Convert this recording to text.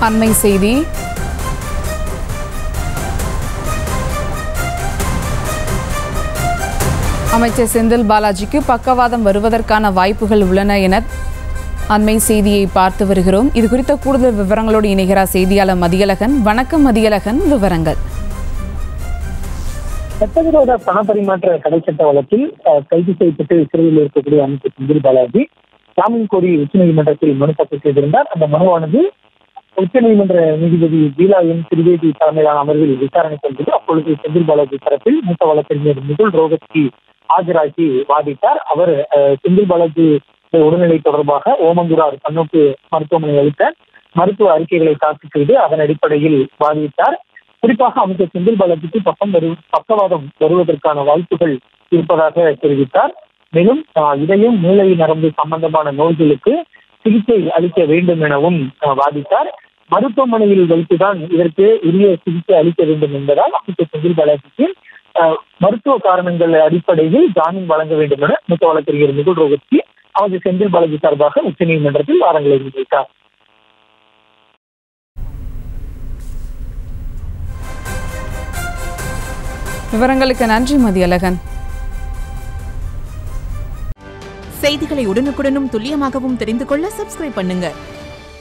அண்மை செய்தி அமைச்சர் செந்தில் பாலாஜிக்கு பக்கவாதம் வருவதற்கான வாய்ப்புகள் உள்ளன என அண்மை செய்தியை பார்த்து வருகிறோம் இது குறித்த கூடுதல் விவரங்களோடு இணைகிறார் செய்தியாளர் மதியழகன் வணக்கம் மதியழகன் விவரங்கள் சட்டவிரோத பண பரிமாற்ற தடை சட்ட வழக்கில் அஹ், கைது செய்யப்பட்டு சிறையில் இருக்கக்கூடிய அமைச்சர் செந்தில் பாலாஜி ஜாமீன் கோரி உச்சநீதிமன்றத்தில் மனு தாக்கல் செய்திருந்தார் அந்த மனுவானது உச்சநீதிமன்ற நீதிபதி பீலா என் திரிவேதி தலைமையிலான அமர்வில் விசாரணைக்கு வந்தது அப்பொழுது செந்தில் பாலாஜி தரப்பில் மூத்த வழக்கறிஞர் மிகுல் ரோகத்கி ஆஜராகி வாதிட்டார் அவர் அஹ், செந்தில் பாலாஜி உடல்நிலை தொடர்பாக ஓமந்துரார் பன்னோக்கு மருத்துவமனை அளித்த மருத்துவ அறிக்கைகளை தாக்கல் செய்து அதன் அடிப்படையில் வாதிட்டார் குறிப்பாக அமைச்சர் செந்தில் பாலாஜிக்கு பக்கம் வரு பக்கவாதம் வருவதற்கான வாய்ப்புகள் இருப்பதாக தெரிவித்தார் மேலும் ஆஹ், இதயம் மூளை நரம்பு சம்பந்தமான நோய்களுக்கு சிகிச்சை அளிக்க வேண்டும் எனவும் ஆஹ், வாதிட்டார் மருத்துவமனையில் வைத்துதான் இதற்கு உரிய சிகிச்சை அளிக்க வேண்டும் என்பதால் அமைச்சர் செந்தில் பாலாஜிக்கு ஆஹ், மருத்துவ காரணங்கள் அடிப்படையில் ஜாமீன் வழங்க வேண்டும் என மூத்த வழக்கறிஞர் மிகுல் ரோகத்தி அமைச்சர் செந்தில் பாலாஜி சார்பாக உச்சநீதிமன்றத்தில் வாரங்களை முன்வைத்தார் விவரங்களுக்கு நன்றி மதியழகன் செய்திகளை உடனுக்குடனும் துல்லியமாகவும் தெரிந்து கொள்ள சப்ஸ்கிரைப் பண்ணுங்க